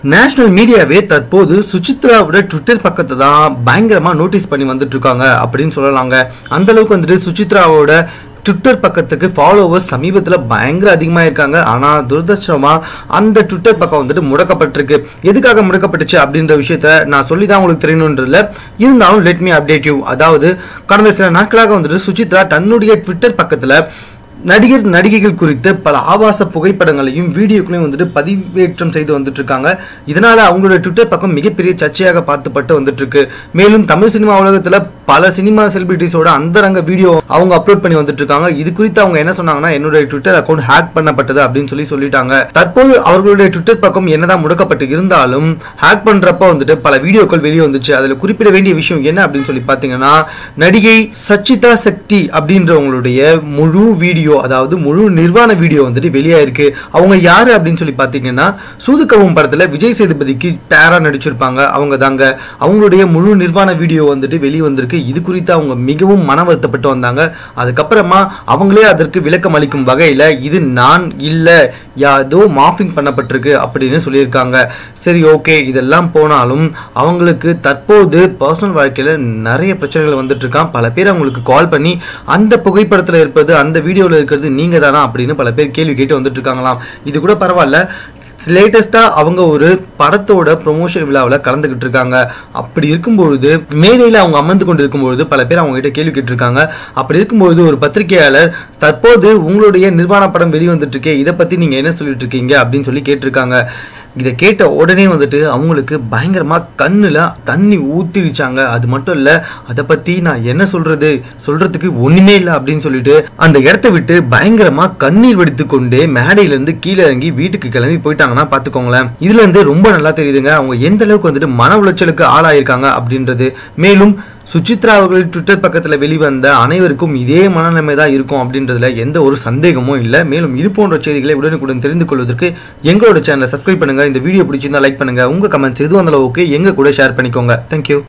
national மீடியாவே தற்போது சுசித்ராவோட Twitter பக்கத்தை தான் பயங்கரமா நோட்டீஸ் பண்ணி வந்துட்டு இருக்காங்க அப்படின்னு சொல்லலாங்க அந்த அளவுக்கு வந்துட்டு சுசித்ராவோட ட்விட்டர் பக்கத்துக்கு ஃபாலோவர்ஸ் சமீபத்தில் பயங்கர அதிகமாக இருக்காங்க ஆனால் துரதிருஷ்டமாக அந்த ட்விட்டர் பக்கம் வந்துட்டு முடக்கப்பட்டிருக்கு எதுக்காக முடக்கப்பட்டுச்சு அப்படின்ற விஷயத்த நான் சொல்லி தான் உங்களுக்கு தெரியணுன்றதுல இருந்தாலும் லெட் மீ அப்டேட் யூ அதாவது கடந்த சில நாட்களாக வந்துட்டு சுசித்ரா தன்னுடைய ட்விட்டர் பக்கத்தில் நடிகர் நடிகைகள் குறித்து பல ஆபாச புகைப்படங்களையும் வீடியோக்களையும் வந்துட்டு பதிவேற்றம் செய்து வந்துட்டு இருக்காங்க இதனால அவங்களோட ட்விட்டர் பக்கம் மிகப்பெரிய சர்ச்சையாக பார்த்துப்பட்டு வந்துட்டு இருக்கு மேலும் தமிழ் சினிமா உலகத்துல பல சினிமா செலிபிரிட்டிஸோட அந்தரங்க வீடியோ அவங்க அப்லோட் பண்ணி வந்துட்டு இருக்காங்க இது குறித்து அவங்க என்ன சொன்னாங்கன்னா என்னுடைய ட்விட்டர் அக்கௌண்ட் ஹேக் பண்ணப்பட்டது அப்படின்னு சொல்லி சொல்லிட்டாங்க தற்போது அவர்களுடைய ட்விட்டர் பக்கம் என்னதான் முடக்கப்பட்டு இருந்தாலும் ஹேக் பண்றப்ப வந்துட்டு பல வீடியோக்கள் வெளியே வந்துச்சு அதுல குறிப்பிட வேண்டிய விஷயம் என்ன அப்படின்னு சொல்லி பாத்தீங்கன்னா நடிகை சச்சிதா சக்தி அப்படின்றவங்களுடைய முழு வீடியோ அதாவது முழு நிர்வாண வீடியோ வந்துட்டு வெளியாயிருக்கு அவங்க யாரு அப்படின்னு சொல்லி பாத்தீங்கன்னா சூதுக்கவும் படத்துல விஜய் சேதுபதிக்கு பேரா நடிச்சிருப்பாங்க அவங்க தாங்க அவங்களுடைய முழு நிர்வாண வீடியோ வந்துட்டு வெளியே வந்திருக்கு இது குறித்து அவங்க மிகவும் மன வருத்தப்பட்டு வந்தாங்க அதுக்கப்புறமா அவங்களே அதற்கு விளக்கம் அளிக்கும் வகையில இது நான் இல்ல யாதோ மாஃபிங் பண்ணப்பட்டிருக்கு அப்படின்னு சொல்லியிருக்காங்க சரி ஓகே இதெல்லாம் போனாலும் அவங்களுக்கு தற்போது பர்சனல் வாழ்க்கையில நிறைய பிரச்சனைகள் வந்துட்டு இருக்கான் பல பேர் அவங்களுக்கு கால் பண்ணி அந்த புகைப்படத்துல இருப்பது அந்த வீடியோல இருக்கிறது நீங்க தானா அப்படின்னு பல பேர் கேள்வி கேட்டு வந்துட்டு இருக்காங்களாம் இது கூட பரவாயில்ல லேட்டஸ்ட்டாக அவங்க ஒரு படத்தோட ப்ரொமோஷன் விழாவில் கலந்துக்கிட்டு இருக்காங்க அப்படி இருக்கும்பொழுது மேடையில் அவங்க அமர்ந்து கொண்டு இருக்கும்பொழுது பல பேர் அவங்க கிட்ட கேள்வி கேட்டிருக்காங்க அப்படி இருக்கும்பொழுது ஒரு பத்திரிகையாளர் தற்போது உங்களுடைய நிர்வாண படம் வெளிவந்துட்டு இருக்கே இதை பற்றி நீங்கள் என்ன சொல்லிட்டு இருக்கீங்க அப்படின்னு சொல்லி கேட்டிருக்காங்க இதை கேட்ட உடனே வந்துட்டு அவங்களுக்கு பயங்கரமா கண்ணுல தண்ணி ஊத்திடுச்சாங்க அது மட்டும் இல்ல அதை பத்தி நான் என்ன சொல்றது சொல்றதுக்கு ஒண்ணுமே இல்லை அப்படின்னு சொல்லிட்டு அந்த இடத்த விட்டு பயங்கரமா கண்ணீர் வெடித்து கொண்டே மேடையில இருந்து கீழே இறங்கி வீட்டுக்கு கிளம்பி போயிட்டாங்கன்னா பாத்துக்கோங்களேன் இதுல இருந்து ரொம்ப நல்லா தெரியுதுங்க அவங்க எந்த அளவுக்கு வந்துட்டு மன உளைச்சலுக்கு ஆளாயிருக்காங்க அப்படின்றது மேலும் சுசித்ரா அவர்கள் ட்விட்டர் பக்கத்தில் வெளிவந்த அனைவருக்கும் இதே மனநிலைமை தான் இருக்கும் அப்படின்றதுல எந்த ஒரு சந்தேகமும் இல்லை மேலும் இது போன்ற செய்திகளை உடனுக்குடன் தெரிந்து கொள்வதற்கு எங்களோட சேனலை சப்ஸ்கிரைப் பண்ணுங்க இந்த வீடியோ பிடிச்சிருந்தா லைக் பண்ணுங்க உங்க கமெண்ட்ஸ் எது வந்தாலும் ஓகே எங்க கூட ஷேர் பண்ணிக்கோங்க தேங்க்யூ